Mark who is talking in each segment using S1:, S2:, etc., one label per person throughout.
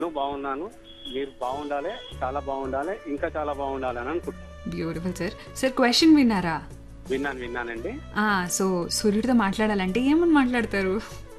S1: నేను బాగున్నాను మీరు బాగుండాలి చాలా బాగుండాలి ఇంకా చాలా బాగుండాలి అని అనుకుంటున్నాను
S2: బ్యూటిఫుల్ సార్ సార్ క్వశ్చన్ విన్నారా
S1: విన్నాను విన్నానండి
S2: ఆ, సో సూర్యుడితో మాట్లాడాలంటే ఏమని మాట్లాడతారు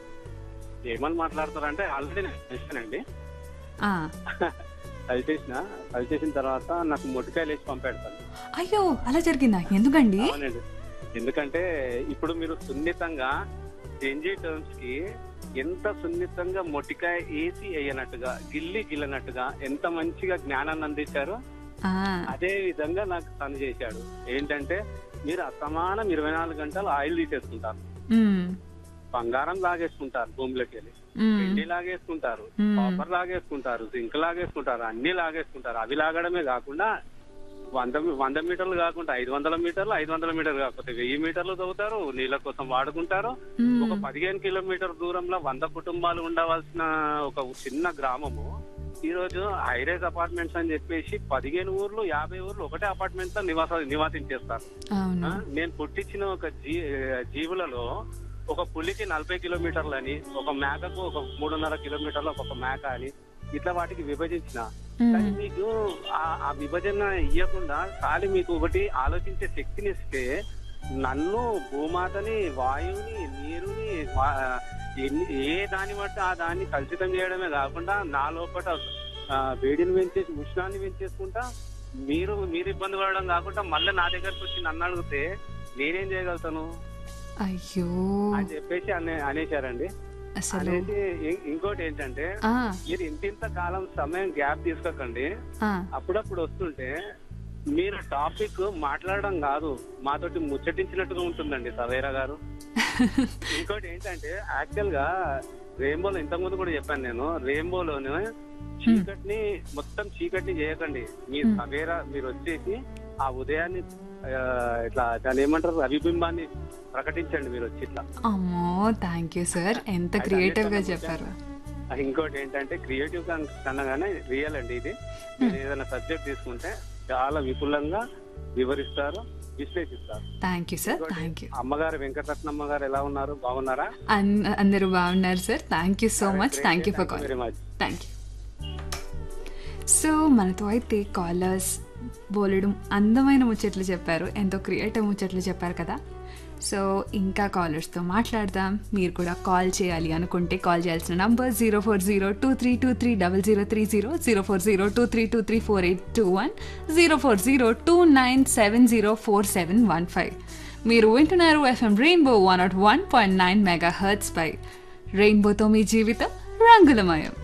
S1: ఏమని మాట్లాడతారంటే ఆల్రెడీ నేను కలిసానండి
S2: ఆ,
S1: కలిసేసిన కలిసేసిన తర్వాత నాకు మొట్టికాయలు వేసి పంపెడతాను
S2: అయ్యో అలా జరిగిందా ఎందుకండి
S1: అవునండి ఎందుకంటే ఇప్పుడు మీరు సున్నితంగా జెంజీ టర్మ్స్ కి ఎంత సున్నితంగా మొటికాయ వేసి వేయనట్టుగా గిల్లి గిల్లనట్టుగా ఎంత మంచిగా జ్ఞానాన్ని అందించారో
S2: ఆ,
S1: అదే విధంగా నాకు తను చేశాడు ఏంటంటే మీరు అసమానం ఇరవై నాలుగు గంటలు ఆయిల్ తీసేసుకుంటారు
S2: మ్,
S1: బంగారం లాగేసుకుంటారు భూమిలోకి వెళ్ళి
S2: మ్,
S1: వెండి లాగేసుకుంటారు
S2: మ్మ్.
S1: కాపర్ లాగేసుకుంటారు జింక్ లాగేసుకుంటారు అన్ని లాగేసుకుంటారు అవి లాగడమే కాకుండా వంద వంద మీటర్లు కాకుండా ఐదు వందల మీటర్లు ఐదు వందల మీటర్లు కాకపోతే వెయ్యి మీటర్లు చదువుతారు నీళ్ళ కోసం వాడుకుంటారు ఒక
S2: మ్,
S1: పదిహేను కిలోమీటర్ దూరంలో వంద కుటుంబాలు ఉండవలసిన ఒక చిన్న గ్రామము ఈ రోజు హైరేజ్ అపార్ట్మెంట్స్ అని చెప్పేసి పదిహేను ఊర్లు యాభై ఊర్లు ఒకటే అపార్ట్మెంట్ లో నివాస నివాసించేస్తారు
S2: అవును
S1: ఆ, నేను పుట్టించిన ఒక జీ జీవులలో ఒక పులికి నలభై కిలోమీటర్లు అని ఒక మేకకు ఒక మూడున్నర కిలోమీటర్లు ఒక మేక అని ఇట్లా వాటికి విభజించిన కానీ
S2: మ్,
S1: మీకు ఆ- ఆ విభజన ఇవ్వకుండా ఖాళీ మీకు ఒకటి ఆలోచించే శక్తిని ఇస్తే నన్ను భూమాతని వాయువుని నీరుని వా- ఎన్ని- ఏ దాన్ని బట్టి ఆ దాన్ని కలుషితం చేయడమే కాకుండా నా లోపల ఆ, వేడిని పెంచేసి ఉష్ణాన్ని పెంచేసుకుంటా మీరు మీరు ఇబ్బంది పడడం కాకుండా మళ్ళీ నా దగ్గరకు వచ్చి నన్ను అడిగితే నేనేం చేయగలుగుతాను
S2: అయ్యో
S1: అని చెప్పేసి అనే అనేశారండి
S2: అసలు
S1: అనేసి ఇం- ఇంకోటి ఏంటంటే
S2: ఆ,
S1: మీరు ఇంతింత కాలం సమయం గ్యాప్ తీసుకోకండి
S2: ఆ,
S1: అప్పుడప్పుడు వస్తుంటే మీరు టాపిక్ మాట్లాడడం కాదు మాతోటి ముచ్చటించినట్టుగా ఉంటుందండి సవేరా గారు ఇంకోటి ఏంటంటే యాక్చువల్ గా రెయిన్బోలో ఇంతకుముందు కూడా చెప్పాను నేను రెయిన్బోలోనే చీకటిని మొత్తం చీకటిని చేయకండి మీ
S2: Hmm.
S1: సవేరా మీరు వచ్చేసి ఆ ఉదయాన్ని ఆ, ఇట్లా దాన్ని ఏమంటారు అభిబింబాన్ని ప్రకటించండి మీరు వచ్చి ఇట్లా
S2: అమ్మో థ్యాంక్ యూ సార్ ఎంత
S1: అయితే
S2: క్రియేటివ్ గా
S1: అన్నిటికన్నా
S2: చెప్పారు
S1: ఆ, ఇంకోటి ఏంటంటే క్రియేటివ్ కన్నగానే రియల్ అండి ఇది మీరు ఏదైనా సబ్జెక్ట్ తీసుకుంటే చాలా విపులంగా వివరిస్తారు విశ్లేషిస్తారు
S2: థ్యాంక్ యూ సార్
S1: ఇంకోటి,
S2: థ్యాంక్ యూ
S1: అమ్మగారు వెంకటరత్నమ్మ గారు ఎలా ఉన్నారు బాగున్నారా
S2: అందరూ బాగున్నారు sir thank you so much thank you for call
S1: very much
S2: thank you so మనతో అయితే కాలర్స్ బోలెడు అందమైన ముచ్చట్లు చెప్పారు ఎంతో క్రియేటివ్ ముచ్చట్లు చెప్పారు కదా సో ఇంకా కాలర్స్తో మాట్లాడదాం మీరు కూడా కాల్ చేయాలి అనుకుంటే కాల్ చేయాల్సిన number zero four zero two three two three double zero three zero zero four zero two three two three four eight two one zero four zero two nine seven zero four seven one five మీరు వింటున్నారు FM rainbow one nought one point nine megahertz పై రెయిన్బోతో మీ జీవితం రంగులమయం